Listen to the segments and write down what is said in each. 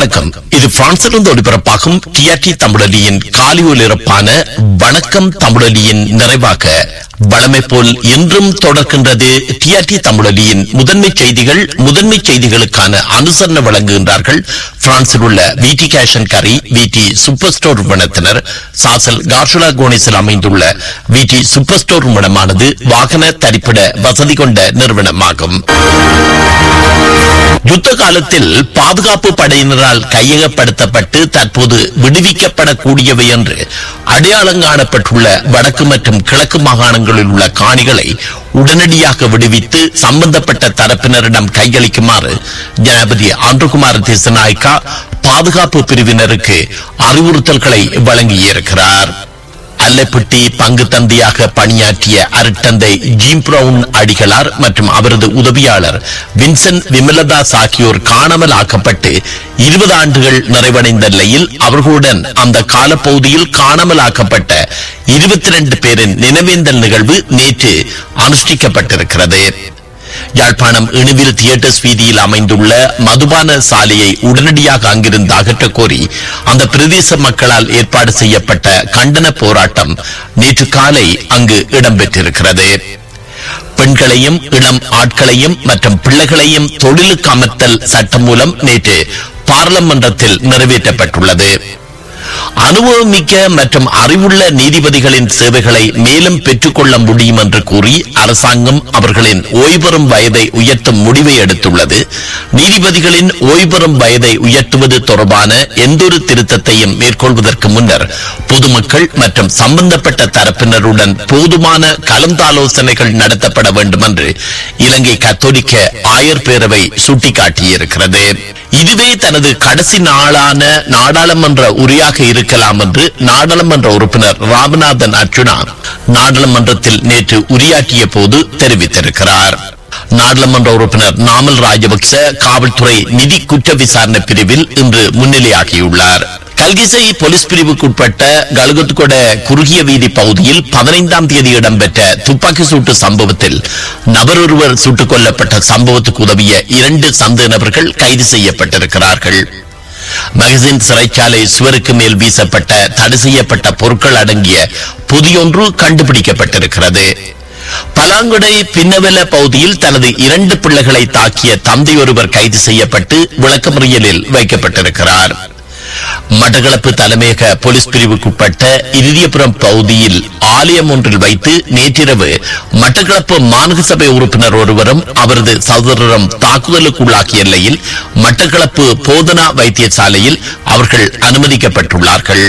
வணக்கம் இது பிரான்சிலிருந்து ஒளிபரப்பாகும் டிஆர்டி தமிழொலியின் காலி ஒலிபரப்பான வணக்கம் தமிழொலியின் நிறைவாக வளமை போல் இன்றும் தொடர்கின்றது டிஆர்டி தமிழொலியின் முதன்மை செய்திகள் முதன்மை செய்திகளுக்கான அனுசரணை வழங்குகின்றார்கள் பிரான்சில் உள்ள விடி கேஷன் கரி விடி சூப்பர் ஸ்டோர் நிறுவனத்தினர் சாசல் கார்ஷுலா கோனிஸில் அமைந்துள்ள விடி சூப்பர் ஸ்டோர் நிறுவனமானது வாகன தரிப்பிட வசதி கொண்ட நிறுவனமாகும் யுத்த காலத்தில் பாதுகாப்பு படையினரால் கையகப்படுத்தப்பட்டு தற்போது விடுவிக்கப்படக்கூடியவை என்று அடையாளம் காணப்பட்டுள்ள வடக்கு மற்றும் கிழக்கு மாகாணங்களில் உள்ள காணிகளை உடனடியாக விடுவித்து சம்பந்தப்பட்ட தரப்பினரிடம் கையளிக்குமாறு ஜனாபதி ஆண்டுகுமார் திசநாயக்கா பாதுகாப்பு பிரிவினருக்கு அறிவுறுத்தல்களை வழங்கியிருக்கிறார் அல்லப்பட்டி பங்கு தந்தையாக பணியாற்றிய அருட்தந்தை ஜீம் பிரவுன் அடிகளார் மற்றும் அவரது உதவியாளர் வின்சென்ட் விமலதாஸ் ஆகியோர் காணாமல் ஆக்கப்பட்டு இருபது ஆண்டுகள் நிறைவடைந்த நிலையில் அவர்களுடன் அந்த காலப்பகுதியில் காணாமல் ஆக்கப்பட்ட இருபத்தி ரெண்டு பேரின் நினைவேந்தல் நிகழ்வு நேற்று அனுஷ்டிக்கப்பட்டிருக்கிறது யாழ்ப்பாணம் இணுவில் தியேட்டர்ஸ் வீதியில் அமைந்துள்ள மதுபான சாலையை உடனடியாக அங்கிருந்து அகற்றக் கோரி அந்த பிரதேச மக்களால் ஏற்பாடு செய்யப்பட்ட கண்டன போராட்டம் நேற்று காலை அங்கு இடம்பெற்றிருக்கிறது பெண்களையும் இளம் ஆட்களையும் மற்றும் பிள்ளைகளையும் தொழிலுக்கு அமர்த்தல் சட்டம் மூலம் நேற்று பாராளுமன்றத்தில் நிறைவேற்றப்பட்டுள்ளது அனுபவமிக்க மற்றும் அறிவுள்ள நீதிபதிகளின் சேவைகளை மேலும் பெற்றுக்கொள்ள முடியும் என்று கூறி அரசாங்கம் அவர்களின் ஓய்வெறும் வயதை உயர்த்தும் முடிவை எடுத்துள்ளது நீதிபதிகளின் ஓய்வெறும் வயதை உயர்த்துவது தொடர்பான எந்தொரு திருத்தத்தையும் மேற்கொள்வதற்கு முன்னர் பொதுமக்கள் மற்றும் சம்பந்தப்பட்ட தரப்பினருடன் போதுமான கலந்தாலோசனைகள் நடத்தப்பட வேண்டும் என்று இலங்கை கத்தோலிக்க ஆயர் பேரவை சுட்டிக்காட்டியிருக்கிறது இதுவே தனது கடைசி நாளான நாடாளுமன்ற உரையாக இருக்கலாம் என்று நாடாளுமன்ற உறுப்பினர் ராமநாதன் அர்ச்சுனா நாடாளுமன்றத்தில் நேற்று உரையாற்றிய போது தெரிவித்திருக்கிறார் நாடாளுமன்ற உறுப்பினர் நாமல் ராஜபக்ச காவல்துறை நிதி குற்ற விசாரணை பிரிவில் இன்று முன்னிலையாகியுள்ளார் கல்கிசை போலீஸ் பிரிவுக்குட்பட்ட கல்கத்கொட குறுகிய வீதி பகுதியில் பதினைந்தாம் தேதி இடம்பெற்ற துப்பாக்கி சூட்டு சம்பவத்தில் நபர் ஒருவர் சுட்டுக் கொல்லப்பட்ட சம்பவத்துக்கு உதவிய இரண்டு சந்தேக நபர்கள் கைது செய்யப்பட்டிருக்கிறார்கள் மகசின் சிறைச்சாலை சுவருக்கு மேல் வீசப்பட்ட தடை செய்யப்பட்ட பொருட்கள் அடங்கிய புதியொன்று கண்டுபிடிக்கப்பட்டிருக்கிறது பலாங்குடை பின்னவெல பகுதியில் தனது இரண்டு பிள்ளைகளை தாக்கிய தந்தை ஒருவர் கைது செய்யப்பட்டு விளக்கமறியலில் வைக்கப்பட்டிருக்கிறார் மட்டக்களப்பு தலைமையக போலீஸ் பிரிவுக்குட்பட்ட இறுதியபுரம் பகுதியில் ஆலயம் ஒன்றில் வைத்து நேற்றிரவு மட்டக்களப்பு மாநகர சபை உறுப்பினர் ஒருவரும் அவரது சகோதரரும் தாக்குதலுக்குள்ளாக்கிய நிலையில் மட்டக்களப்பு போதனா வைத்தியசாலையில் அவர்கள் அனுமதிக்கப்பட்டுள்ளார்கள்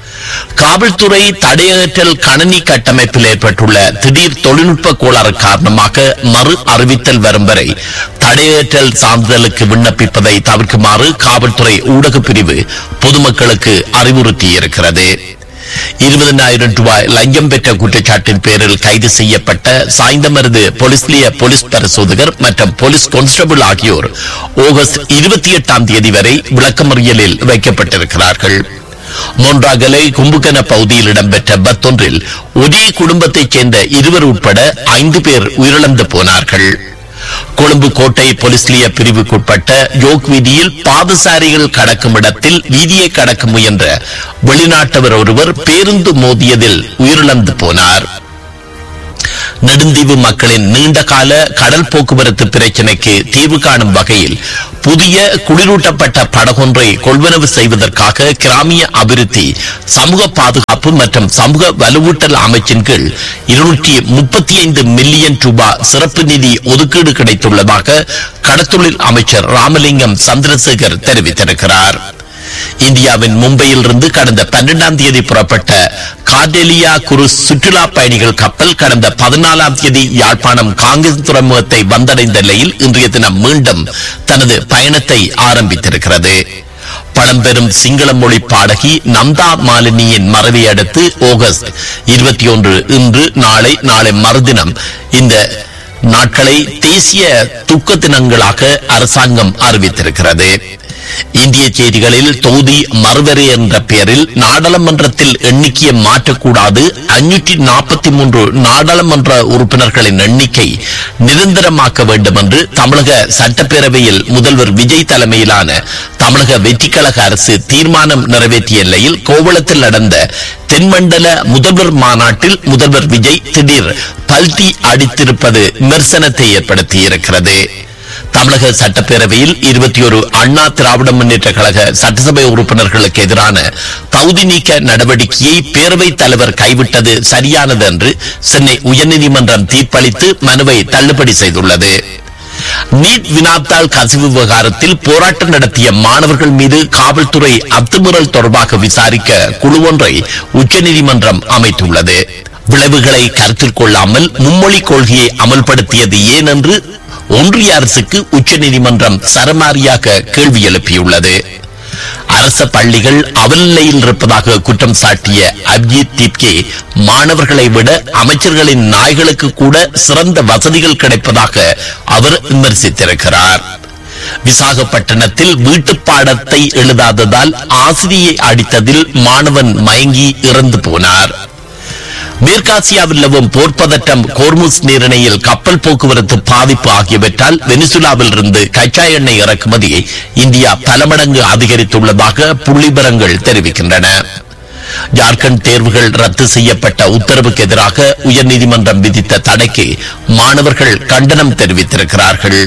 காவல்துறை தடையகற்றல் கணனி கட்டமைப்பில் ஏற்பட்டுள்ள திடீர் தொழில்நுட்ப கோளாறு காரணமாக மறு அறிவித்தல் வரும் வரை தடையகற்றல் சான்றிதழுக்கு விண்ணப்பிப்பதை தவிர்க்குமாறு காவல்துறை ஊடகப் பிரிவு பொதுமக்களுக்கு அறிவுறுத்தியிருக்கிறது இருபதனாயிரம் ரூபாய் லஞ்சம் பெற்ற குற்றச்சாட்டின் பேரில் கைது செய்யப்பட்ட சாய்ந்தமருது போலீஸ் நிலைய போலீஸ் பரிசோதகர் மற்றும் போலீஸ் கான்ஸ்டபிள் ஆகியோர் ஆகஸ்ட் இருபத்தி எட்டாம் தேதி வரை விளக்கமறியலில் வைக்கப்பட்டிருக்கிறார்கள் மொன்றாகலை கும்புகன பகுதியில் இடம்பெற்ற பத்தொன்றில் ஒரே குடும்பத்தைச் சேர்ந்த இருவர் உட்பட ஐந்து பேர் உயிரிழந்து போனார்கள் கொழும்பு கோட்டை போலீஸ் நிலைய பிரிவுக்குட்பட்ட யோக் வீதியில் பாதசாரிகள் கடக்கும் இடத்தில் வீதியை கடக்க முயன்ற வெளிநாட்டவர் ஒருவர் பேருந்து மோதியதில் உயிரிழந்து போனார் நெடுந்தீவு மக்களின் நீண்டகால கடல் போக்குவரத்து பிரச்சினைக்கு தீர்வு காணும் வகையில் புதிய குளிரூட்டப்பட்ட படகொன்றை கொள்வனவு செய்வதற்காக கிராமிய அபிவிருத்தி சமூக பாதுகாப்பு மற்றும் சமூக வலுவூட்டல் அமைச்சின் கீழ் இருநூற்றி முப்பத்தி ஐந்து மில்லியன் ரூபாய் சிறப்பு நிதி ஒதுக்கீடு கிடைத்துள்ளதாக கடத்தொழில் அமைச்சர் ராமலிங்கம் சந்திரசேகர் தெரிவித்திருக்கிறார் இந்தியாவின் மும்பையில் இருந்து கடந்த பன்னெண்டாம் தேதி புறப்பட்ட கார்டெலியா குரு சுற்றுலா பயணிகள் கப்பல் கடந்த பதினாலாம் தேதி யாழ்ப்பாணம் காங்கிரஸ் துறைமுகத்தை வந்தடைந்த நிலையில் இன்றைய தினம் மீண்டும் தனது பயணத்தை ஆரம்பித்திருக்கிறது பழம்பெரும் சிங்கள மொழி பாடகி நந்தா மாலினியின் மறைவை அடுத்து ஆகஸ்ட் இருபத்தி ஒன்று இன்று நாளை நாளை மறுதினம் இந்த நாட்களை தேசிய துக்க தினங்களாக அரசாங்கம் அறிவித்திருக்கிறது இந்திய செய்திகளில் தொகுதி மறுவரை என்ற பெயரில் நாடாளுமன்றத்தில் எண்ணிக்கையை மாற்றக்கூடாது அஞ்சூற்றி நாற்பத்தி மூன்று நாடாளுமன்ற உறுப்பினர்களின் எண்ணிக்கை நிரந்தரமாக்க வேண்டும் என்று தமிழக சட்டப்பேரவையில் முதல்வர் விஜய் தலைமையிலான தமிழக வெற்றிக்கழக அரசு தீர்மானம் நிறைவேற்றிய நிலையில் கோவளத்தில் நடந்த தென்மண்டல முதல்வர் மாநாட்டில் முதல்வர் விஜய் திடீர் பல்டி அடித்திருப்பது விமர்சனத்தை ஏற்படுத்தியிருக்கிறது தமிழக சட்டப்பேரவையில் இருபத்தி ஒரு அண்ணா திராவிட முன்னேற்ற கழக சட்டசபை உறுப்பினர்களுக்கு எதிரான தகுதி நீக்க நடவடிக்கையை பேரவைத் தலைவர் கைவிட்டது சரியானது என்று சென்னை உயர்நீதிமன்றம் தீர்ப்பளித்து மனுவை தள்ளுபடி செய்துள்ளது நீட் வினாத்தாள் கசிவு விவகாரத்தில் போராட்டம் நடத்திய மாணவர்கள் மீது காவல்துறை அத்துமீறல் தொடர்பாக விசாரிக்க குழு ஒன்றை உச்சநீதிமன்றம் அமைத்துள்ளது விளைவுகளை கருத்தில் கொள்ளாமல் மும்மொழி கொள்கையை அமல்படுத்தியது ஏன் என்று ஒன்றிய அரசுக்கு உச்சநீதிமன்றம் சரமாரியாக கேள்வி எழுப்பியுள்ளது அரச பள்ளிகள் அவல்நிலையில் இருப்பதாக குற்றம் சாட்டிய அபிஜித் திப்கே மாணவர்களை விட அமைச்சர்களின் நாய்களுக்கு கூட சிறந்த வசதிகள் கிடைப்பதாக அவர் விமர்சித்திருக்கிறார் விசாகப்பட்டினத்தில் வீட்டுப் பாடத்தை எழுதாததால் ஆசிரியை அடித்ததில் மாணவன் மயங்கி இறந்து போனார் மேற்காசியாவில் நிலவும் போர்ப்பதட்டம் கோர்முஸ் நீரிணையில் கப்பல் போக்குவரத்து பாதிப்பு ஆகியவற்றால் வெனிசுலாவில் இருந்து கச்சா எண்ணெய் இறக்குமதியை இந்தியா பல மடங்கு அதிகரித்துள்ளதாக புள்ளிபரங்கள் தெரிவிக்கின்றன ஜார்க்கண்ட் தேர்வுகள் ரத்து செய்யப்பட்ட உத்தரவுக்கு எதிராக உயர்நீதிமன்றம் விதித்த தடைக்கு மாணவர்கள் கண்டனம் தெரிவித்திருக்கிறார்கள்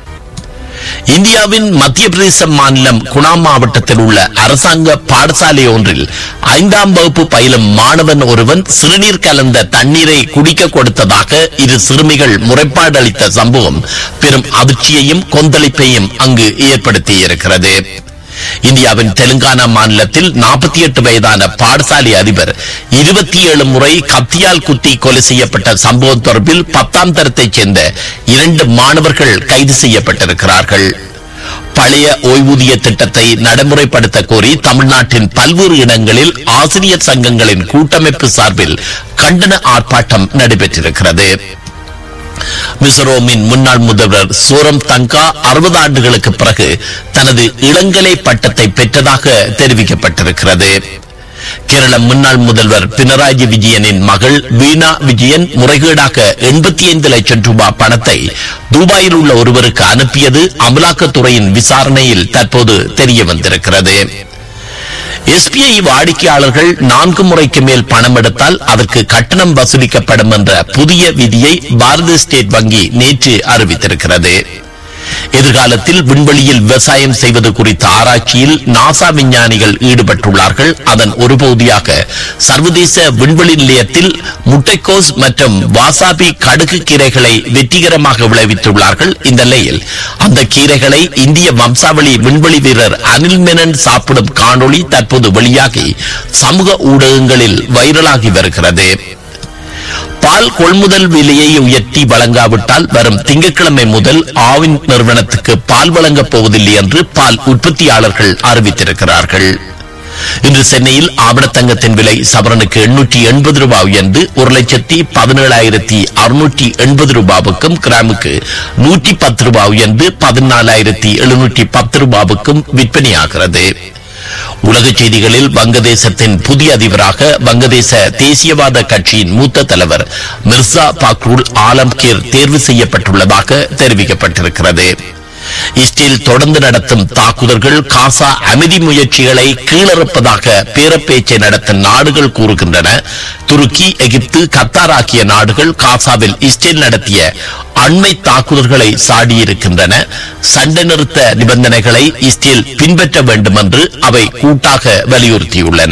இந்தியாவின் மத்திய பிரதேச மாநிலம் குணா மாவட்டத்தில் உள்ள அரசாங்க பாடசாலை ஒன்றில் ஐந்தாம் வகுப்பு பயிலும் மாணவன் ஒருவன் சிறுநீர் கலந்த தண்ணீரை குடிக்க கொடுத்ததாக இரு சிறுமிகள் முறைப்பாடு அளித்த சம்பவம் பெரும் அதிர்ச்சியையும் கொந்தளிப்பையும் அங்கு ஏற்படுத்தியிருக்கிறது இந்தியாவின் தெலுங்கானா மாநிலத்தில் நாற்பத்தி எட்டு வயதான பாடசாலை அதிபர் இருபத்தி ஏழு முறை கத்தியால் குத்தி கொலை செய்யப்பட்ட சம்பவம் தொடர்பில் பத்தாம் தரத்தைச் சேர்ந்த இரண்டு மாணவர்கள் கைது செய்யப்பட்டிருக்கிறார்கள் பழைய ஓய்வூதிய திட்டத்தை நடைமுறைப்படுத்த கோரி தமிழ்நாட்டின் பல்வேறு இடங்களில் ஆசிரியர் சங்கங்களின் கூட்டமைப்பு சார்பில் கண்டன ஆர்ப்பாட்டம் நடைபெற்றிருக்கிறது மிசோரமின் முன்னாள் முதல்வர் சோரம் தங்கா அறுபது ஆண்டுகளுக்கு பிறகு தனது இளங்கலை பட்டத்தை பெற்றதாக தெரிவிக்கப்பட்டிருக்கிறது கேரள முன்னாள் முதல்வர் பினராயி விஜயனின் மகள் வீணா விஜயன் முறைகேடாக எண்பத்தி ஐந்து லட்சம் ரூபாய் பணத்தை துபாயில் உள்ள ஒருவருக்கு அனுப்பியது அமலாக்கத்துறையின் விசாரணையில் தற்போது தெரிய வந்திருக்கிறது எஸ்பிஐ வாடிக்கையாளர்கள் நான்கு முறைக்கு மேல் பணம் எடுத்தால் அதற்கு கட்டணம் வசூலிக்கப்படும் என்ற புதிய விதியை பாரத ஸ்டேட் வங்கி நேற்று அறிவித்திருக்கிறது எதிர்காலத்தில் விண்வெளியில் விவசாயம் செய்வது குறித்த ஆராய்ச்சியில் நாசா விஞ்ஞானிகள் ஈடுபட்டுள்ளார்கள் அதன் ஒரு பகுதியாக சர்வதேச விண்வெளி நிலையத்தில் முட்டைக்கோஸ் மற்றும் வாசாபி கடுகு கீரைகளை வெற்றிகரமாக விளைவித்துள்ளார்கள் இந்த நிலையில் அந்த கீரைகளை இந்திய வம்சாவளி விண்வெளி வீரர் அனில் மெனன் சாப்பிடும் காணொளி தற்போது வெளியாகி சமூக ஊடகங்களில் வைரலாகி வருகிறது பால் கொள்முதல் விலையை உயர்த்தி வழங்காவிட்டால் வரும் திங்கட்கிழமை முதல் ஆவின் நிறுவனத்துக்கு பால் வழங்கப் போவதில்லை என்று பால் உற்பத்தியாளர்கள் அறிவித்திருக்கிறார்கள் இன்று சென்னையில் ஆபணத்தங்கத்தின் விலை சவரனுக்கு எண்ணூற்றி எண்பது ரூபாய் உயர்ந்து ஒரு லட்சத்தி பதினேழாயிரத்தி அறுநூற்றி எண்பது ரூபாவுக்கும் கிராமுக்கு நூற்றி பத்து ரூபாய் உயர்ந்து பதினாலாயிரத்தி எழுநூற்றி பத்து ரூபாவுக்கும் விற்பனையாகிறது உலக செய்திகளில் வங்கதேசத்தின் புதிய அதிபராக வங்கதேச தேசியவாத கட்சியின் மூத்த தலைவர் மிர்சா பாக்ரூல் ஆலம்கீர் தேர்வு செய்யப்பட்டுள்ளதாக தெரிவிக்கப்பட்டிருக்கிறது இஸ்ரேல் தொடர்ந்து நடத்தும் தாக்குதல்கள் காசா அமைதி முயற்சிகளை கீழறுப்பதாக பேரப்பேச்சை நடத்தும் நாடுகள் கூறுகின்றன துருக்கி எகிப்து கத்தார் ஆகிய நாடுகள் காசாவில் இஸ்ரேல் நடத்திய அண்மை தாக்குதல்களை சாடியிருக்கின்றன சண்டை நிறுத்த நிபந்தனைகளை இஸ்ரேல் பின்பற்ற வேண்டும் என்று அவை கூட்டாக வலியுறுத்தியுள்ளன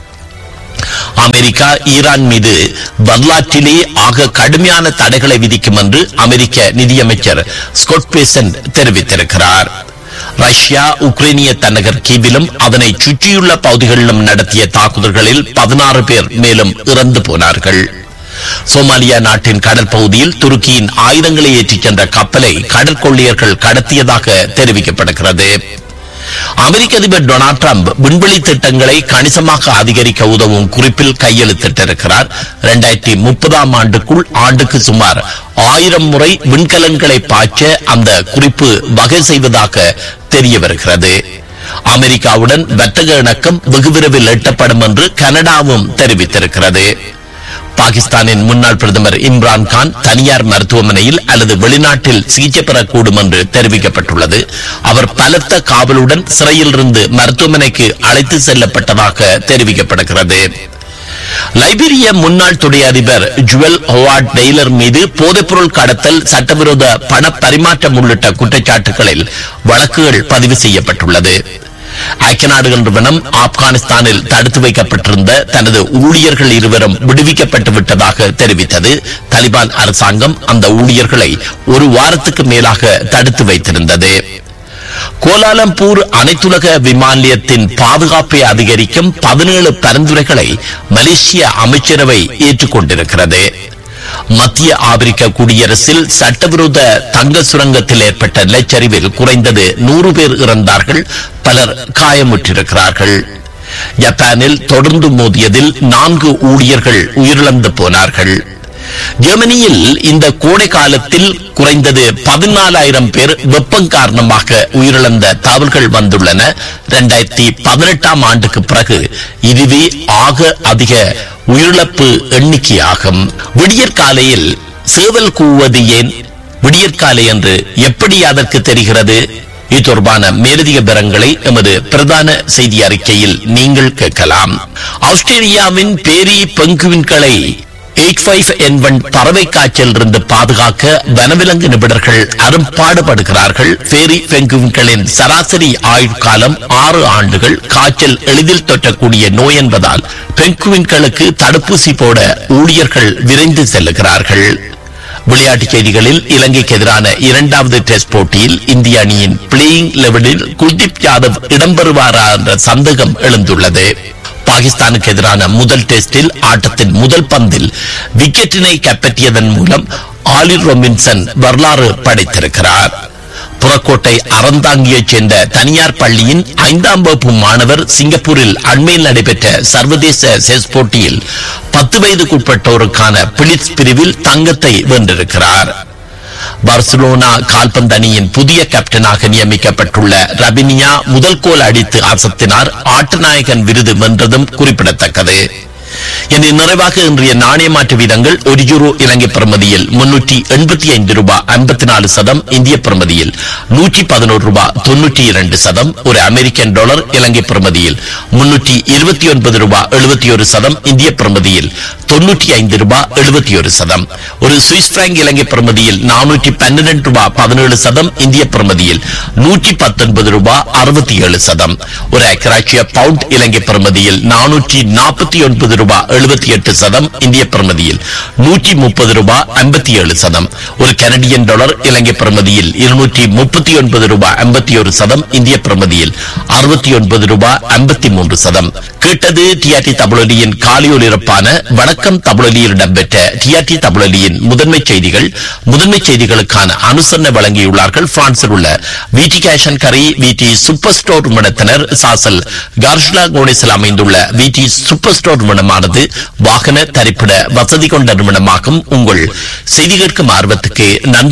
அமெரிக்கா ஈரான் மீது வரலாற்றிலே ஆக கடுமையான தடைகளை விதிக்கும் என்று அமெரிக்க நிதியமைச்சர் ஸ்கொட் பேசன் தெரிவித்திருக்கிறார் ரஷ்யா உக்ரைனிய தலைநகர் கீவிலும் அதனை சுற்றியுள்ள பகுதிகளிலும் நடத்திய தாக்குதல்களில் பதினாறு பேர் மேலும் இறந்து போனார்கள் சோமாலியா நாட்டின் கடற்பகுதியில் துருக்கியின் ஆயுதங்களை ஏற்றிச் சென்ற கப்பலை கடற்கொள்ளையர்கள் கடத்தியதாக தெரிவிக்கப்படுகிறது அமெரிக்க அதிபர் டொனால்ட் ட்ரம்ப் விண்வெளி திட்டங்களை கணிசமாக அதிகரிக்க உதவும் குறிப்பில் கையெழுத்திட்டிருக்கிறார் இரண்டாயிரத்தி முப்பதாம் ஆண்டுக்குள் ஆண்டுக்கு சுமார் ஆயிரம் முறை விண்கலன்களை பாய்ச்ச அந்த குறிப்பு வகை செய்வதாக தெரிய வருகிறது அமெரிக்காவுடன் வர்த்தக இணக்கம் வெகு விரைவில் எட்டப்படும் என்று கனடாவும் தெரிவித்திருக்கிறது பாகிஸ்தானின் முன்னாள் பிரதமர் இம்ரான் கான் தனியார் மருத்துவமனையில் அல்லது வெளிநாட்டில் சிகிச்சை பெறக்கூடும் என்று தெரிவிக்கப்பட்டுள்ளது அவர் பலத்த காவலுடன் சிறையிலிருந்து மருத்துவமனைக்கு அழைத்து செல்லப்பட்டதாக தெரிவிக்கப்படுகிறது லைபீரிய முன்னாள் துணை அதிபர் ஜுவல் ஹோவார்ட் டெய்லர் மீது போதைப்பொருள் கடத்தல் சட்டவிரோத பண பரிமாற்றம் உள்ளிட்ட குற்றச்சாட்டுகளில் வழக்குகள் பதிவு செய்யப்பட்டுள்ளது ஐக்கிய நாடுகள் நிறுவனம் ஆப்கானிஸ்தானில் தடுத்து வைக்கப்பட்டிருந்த தனது ஊழியர்கள் இருவரும் விடுவிக்கப்பட்டு விட்டதாக தெரிவித்தது தலிபான் அரசாங்கம் அந்த ஊழியர்களை ஒரு வாரத்துக்கு மேலாக தடுத்து வைத்திருந்தது கோலாலம்பூர் அனைத்துலக விமான நிலையத்தின் பாதுகாப்பை அதிகரிக்கும் பதினேழு பரிந்துரைகளை மலேசிய அமைச்சரவை ஏற்றுக்கொண்டிருக்கிறது மத்திய ஆப்பிரிக்க குடியரசில் சட்டவிரோத தங்க சுரங்கத்தில் ஏற்பட்ட நிலச்சரிவில் குறைந்தது நூறு பேர் இறந்தார்கள் பலர் காயமுற்றிருக்கிறார்கள் ஜப்பானில் தொடர்ந்து மோதியதில் நான்கு ஊழியர்கள் உயிரிழந்து போனார்கள் ஜெர்மனியில் இந்த கோடை காலத்தில் குறைந்தது பதினாலாயிரம் பேர் வெப்பம் காரணமாக உயிரிழந்த தகவல்கள் வந்துள்ளன இரண்டாயிரத்தி பதினெட்டாம் ஆண்டுக்கு பிறகு இதுவே ஆக அதிக உயிரிழப்பு எண்ணிக்கையாகும் விடியற்காலையில் சேவல் கூவது ஏன் விடியற்காலை என்று எப்படி அதற்கு தெரிகிறது இது தொடர்பான மேலதிக விவரங்களை எமது பிரதான செய்தி அறிக்கையில் நீங்கள் கேட்கலாம் ஆஸ்திரேலியாவின் பேரி பெங்குவின்களை எயிட் ஃபைவ் என்பன் பறவை காய்ச்சல் இருந்து பாதுகாக்க வனவிலங்கு நிபுணர்கள் அரும்பாடுபடுகிறார்கள் பேரி பெங்குவின்களின் சராசரி ஆயுட்காலம் ஆறு ஆண்டுகள் காய்ச்சல் எளிதில் தொற்றக்கூடிய நோய் என்பதால் பெங்குவின்களுக்கு தடுப்பூசி போட ஊழியர்கள் விரைந்து செல்லுகிறார்கள் விளையாட்டுச் செய்திகளில் இலங்கைக்கு எதிரான இரண்டாவது டெஸ்ட் போட்டியில் இந்திய அணியின் பிளேயிங் லெவலில் குல்தீப் யாதவ் இடம்பெறுவாரா என்ற சந்தேகம் எழுந்துள்ளது பாகிஸ்தானுக்கு எதிரான முதல் டெஸ்டில் ஆட்டத்தின் முதல் பந்தில் விக்கெட்டினை கைப்பற்றியதன் மூலம் ஆலிர் ரொபின்சன் வரலாறு படைத்திருக்கிறார் புறக்கோட்டை அறந்தாங்கியைச் சேர்ந்த தனியார் பள்ளியின் ஐந்தாம் வகுப்பு மாணவர் சிங்கப்பூரில் அண்மையில் நடைபெற்ற சர்வதேச செஸ் போட்டியில் பத்து வயதுக்குட்பட்டோருக்கான பிளிட்ஸ் பிரிவில் தங்கத்தை வென்றிருக்கிறார் பார்சிலோனா கால்பந்து அணியின் புதிய கேப்டனாக நியமிக்கப்பட்டுள்ள ரபினியா முதல் கோல் அடித்து அசத்தினார் ஆட்டநாயகன் விருது வென்றதும் குறிப்பிடத்தக்கது இனி நிறைவாக இன்றைய நாணய மாற்று வீதங்கள் ஒரு யூரோ இலங்கை பிரமதியில் முன்னூற்றி எண்பத்தி ஐந்து ரூபாய் ஐம்பத்தி நாலு சதம் இந்திய பிரமதியில் நூற்றி பதினோரு ரூபாய் தொன்னூற்றி இரண்டு சதம் ஒரு அமெரிக்கன் டாலர் இலங்கை பிரமதியில் முன்னூற்றி இருபத்தி ஒன்பது ரூபாய் எழுபத்தி ஒரு சதம் இந்திய பிரமதியில் தொன்னூற்றி ஐந்து ரூபாய் எழுபத்தி ஒரு சதம் ஒரு சுவிஸ் பிராங்க் இலங்கை பிரமதியில் நானூற்றி பன்னிரண்டு ரூபாய் பதினேழு சதம் இந்திய பிரமதியில் நூற்றி பத்தொன்பது ரூபாய் அறுபத்தி ஏழு சதம் ஒரு அக்கராட்சிய பவுண்ட் இலங்கை பிரமதியில் நானூற்றி நாற்பத்தி ஒன்பது ரூபாய் எழுபத்தி எட்டு சதம் இந்திய பிரமதியில் நூற்றி முப்பது ரூபாய் ஐம்பத்தி ஏழு சதம் ஒரு கனடியன் டாலர் இலங்கை பிரமதியில் இருநூற்றி முப்பத்தி ஒன்பது ரூபாய் ஐம்பத்தி ஒரு சதம் இந்திய பிரமதியில் அறுபத்தி ஒன்பது ரூபாய் ஐம்பத்தி மூன்று சதம் கேட்டது டிஆர்டி தமிழொலியின் காலியொலிரப்பான வணக்கம் தமிழொலியில் இடம்பெற்ற டிஆர்டி தமிழொலியின் முதன்மை செய்திகள் முதன்மை செய்திகளுக்கான அனுசரணை வழங்கியுள்ளார்கள் பிரான்சில் உள்ள விடி கேஷன் கரி விடி சூப்பர் ஸ்டோர் நிறுவனத்தினர் சாசல் கார்ஷ்லா கோனிஸில் அமைந்துள்ள விடி சூப்பர் ஸ்டோர் நிறுவனமானது வாகன தரிப்பிட வசதி கொண்ட நிறுவனமாகும் உங்கள் செய்தி கேட்கும் ஆர்வத்துக்கு நன்றி